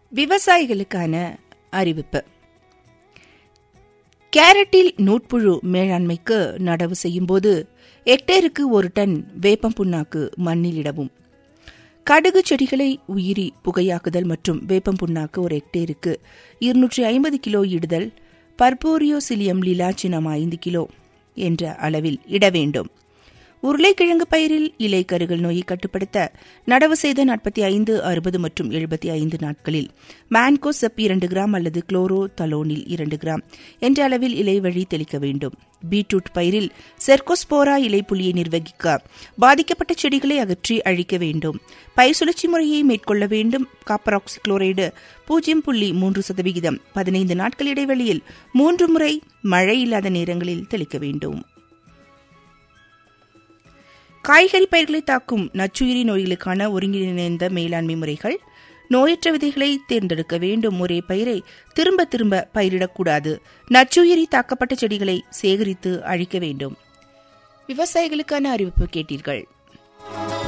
விவசாயிகளுக்கான அறிவிப்பு கேரட்டில் நூட்புழு மேலாண்மைக்கு நடவு செய்யும்போது ஹெக்டேருக்கு ஒரு டன் வேப்பம் புண்ணாக்கு மண்ணில் இடவும் கடுகு செடிகளை உயிரி புகையாக்குதல் மற்றும் வேப்பம் புண்ணாக்கு ஒரு ஹெக்டேருக்கு இருநூற்றி ஐம்பது கிலோ இடுதல் பர்போரியோசிலியம் லிலாச்சினம் ஐந்து கிலோ என்ற அளவில் இட வேண்டும் உருளைக்கிழங்கு பயிரில் இலை கருகல் நோயை கட்டுப்படுத்த நடவு செய்த நாற்பத்தி ஐந்து அறுபது மற்றும் எழுபத்தி ஐந்து நாட்களில் மேன்கோசப் இரண்டு கிராம் அல்லது குளோரோ தலோனில் இரண்டு கிராம் என்ற அளவில் இலை வழி தெளிக்க வேண்டும் பீட்ரூட் பயிரில் செர்கோஸ்போரா இலை புலியை நிர்வகிக்க பாதிக்கப்பட்ட செடிகளை அகற்றி அழிக்க வேண்டும் பயிர் சுழற்சி முறையை மேற்கொள்ள வேண்டும் காப்பராக்சி குளோரைடு பூஜ்ஜியம் புள்ளி மூன்று சதவிகிதம் பதினைந்து நாட்கள் இடைவெளியில் மூன்று முறை மழை இல்லாத நேரங்களில் தெளிக்க வேண்டும் காய்கறி பயிர்களை தாக்கும் நச்சுயிரி நோய்களுக்கான ஒருங்கிணைந்த மேலாண்மை முறைகள் நோயற்ற விதைகளை தேர்ந்தெடுக்க வேண்டும் ஒரே பயிரை திரும்ப திரும்ப பயிரிடக்கூடாது நச்சுயிரி தாக்கப்பட்ட செடிகளை சேகரித்து அழிக்க வேண்டும் விவசாயிகளுக்கான அறிவிப்பு கேட்டீர்கள்